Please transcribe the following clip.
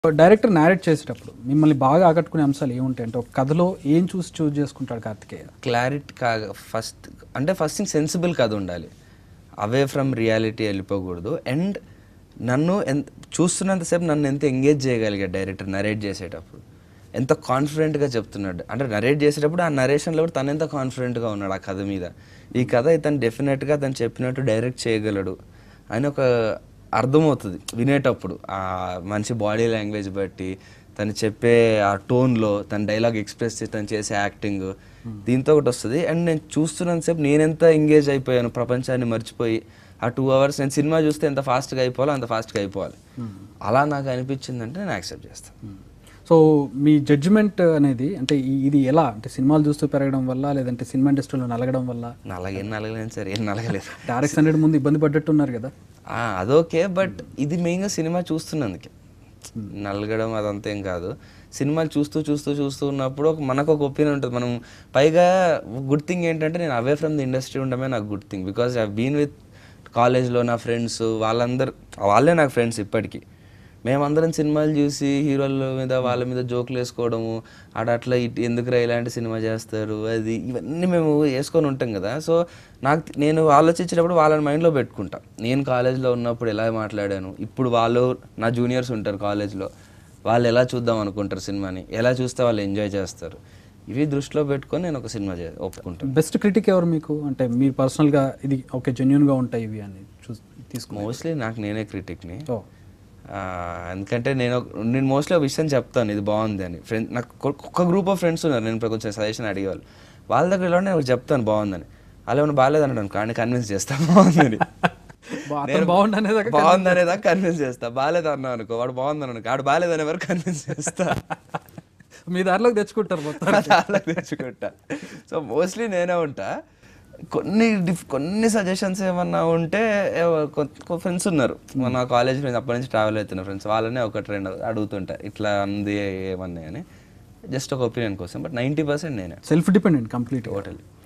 director narrate చేసేటప్పుడు మిమ్మల్ని బాగా ఆకట్టుకునే అంశాలు ఏముంటాయి అంటే ఒక కథలో ఏం చూసి చూస్ చేసుకుంటాడు కార్తికేయ క్లారిటీ కాగా ఫస్ట్ అంటే ఫస్ట్ థింగ్ సెన్సిబుల్ కథ ఉండాలి అవే ఫ్రమ్ రియాలిటీ వెళ్ళిపోకూడదు అండ్ నన్ను ఎంత చూస్తున్నంతసేపు నన్ను ఎంత ఎంగేజ్ చేయగలిగాడు డైరెక్టర్ నరేట్ చేసేటప్పుడు ఎంత కాన్ఫిడెంట్గా చెప్తున్నాడు అంటే నరేట్ చేసేటప్పుడు ఆ నరేషన్లో కూడా తను ఎంత కాన్ఫిడెంట్గా ఉన్నాడు ఆ కథ మీద ఈ కథ ఇతను డెఫినెట్గా తను చెప్పినట్టు డైరెక్ట్ చేయగలడు అని ఒక అర్థమవుతుంది వినేటప్పుడు ఆ మంచి బాడీ లాంగ్వేజ్ బట్టి తను చెప్పే ఆ టోన్లో తన డైలాగ్ ఎక్స్ప్రెస్ చేసి తను చేసే యాక్టింగ్ దీంతో ఒకటి వస్తుంది అండ్ నేను చూస్తున్నంతసేపు నేనెంత ఎంగేజ్ అయిపోయాను ప్రపంచాన్ని మర్చిపోయి ఆ టూ అవర్స్ నేను సినిమా చూస్తే ఎంత ఫాస్ట్గా అయిపోవాలో అంత ఫాస్ట్గా అయిపోవాలి అలా నాకు అనిపించిందంటే నేను యాక్సెప్ట్ చేస్తాను సో మీ జడ్జిమెంట్ అనేది అంటే ఈ- ఇది ఎలా అంటే సినిమాలు చూస్తూ పెరగడం వల్ల లేదంటే సినిమా ఇండస్ట్రీలో నలగడం వల్ల నలగేం నలగలేదు సార్ ఏం నలగలేదు డారెక్ట్ హండ్రెడ్ ముందు ఇబ్బంది పడ్డట్టున్నారు కదా ఆ, అదోకే బట్ ఇది మెయిన్గా సినిమా చూస్తున్నందుకే నలగడం అదంతా ఏం కాదు సినిమాలు చూస్తూ చూస్తూ చూస్తూ ఉన్నప్పుడు ఒక మనకు ఒక ఒపీనియన్ ఉంటుంది మనం పైగా గుడ్ థింగ్ ఏంటంటే నేను అవే ఫ్రమ్ ది ఇండస్ట్రీ ఉండమే నాకు good thing because I been with కాలేజ్లో నా ఫ్రెండ్స్ వాళ్ళందరూ వాళ్ళే నాకు ఫ్రెండ్స్ ఇప్పటికీ మేమందరం సినిమాలు చూసి హీరోల మీద వాళ్ళ మీద జోకులు వేసుకోవడము ఆడ అట్లా ఇట్ ఎందుకురా ఇలాంటి సినిమా చేస్తారు అది ఇవన్నీ మేము వేసుకొని ఉంటాం కదా సో నాకు నేను ఆలోచించేటప్పుడు వాళ్ళని మైండ్లో పెట్టుకుంటా నేను కాలేజ్లో ఉన్నప్పుడు ఎలా మాట్లాడాను ఇప్పుడు వాళ్ళు నా జూనియర్స్ ఉంటారు కాలేజ్లో వాళ్ళు ఎలా చూద్దాం అనుకుంటారు సినిమాని ఎలా చూస్తే వాళ్ళు ఎంజాయ్ చేస్తారు ఇవి దృష్టిలో పెట్టుకొని నేను ఒక సినిమా చే ఒప్పుకుంటాను బెస్ట్ క్రిటిక్ ఎవరు మీకు అంటే మీరు పర్సనల్గా ఇది ఓకే జెన్యున్గా ఉంటాయి ఇవి అని చూ తీసుకుని మోస్ట్లీ నాకు నేనే క్రిటిక్ని ఓ ఆ, ఎందుకంటే నేను ఒక- నేను మోస్ట్లీ ఒక విషయం చెప్తాను ఇది బాగుంది అని ఫ్రెండ్ నాకు కొ- ఒక గ్రూప్ ఆఫ్ ఫ్రెండ్స్ ఉన్నారు నేను ఇప్పుడు కొంచెం సజెషన్ అడిగేవాళ్ళు వాళ్ళ దగ్గర ఇలా నేను ఒకటి చెప్తాను బాగుందని వాళ్ళు ఏమైనా బాగాలేదంటాను కానీ కన్విన్స్ చేస్తాను బాగుందని బా- అతను నేను బాగుందనేదాకా బాగుందనేదాకా కన్విన్స్ చేస్తా బాగాలేదు అన్నా అనుకో వాడు బాగుందని అనుకో వాడు బాగాలేదనే వరకు కన్విన్స్ చేస్తా మీ దారిలోకి తెచ్చుకుంటారు మొత్తం అలా తెచ్చుకుంటా సో మోస్ట్లీ నేనే ఉంటా కొన్ని డిఫ్ కొన్ని సజెషన్స్ ఏమన్నా ఉంటే ఫ్రెండ్స్ ఉన్నారు మన కాలేజ్ ఫ్రెండ్స్ అప్పటి నుంచి ట్రావెల్ అవుతున్న ఫ్రెండ్స్ వాళ్ళనే ఒకటి రెండు అడుగుతుంటా ఇట్లా అంది ఏమన్నా అని జస్ట్ ఒక ఒపీనియన్ కోసం బట్ నైంటీ పర్సెంట్ నేనే సెల్ఫ్ డిపెండెంట్ కంప్లీట్ టోటల్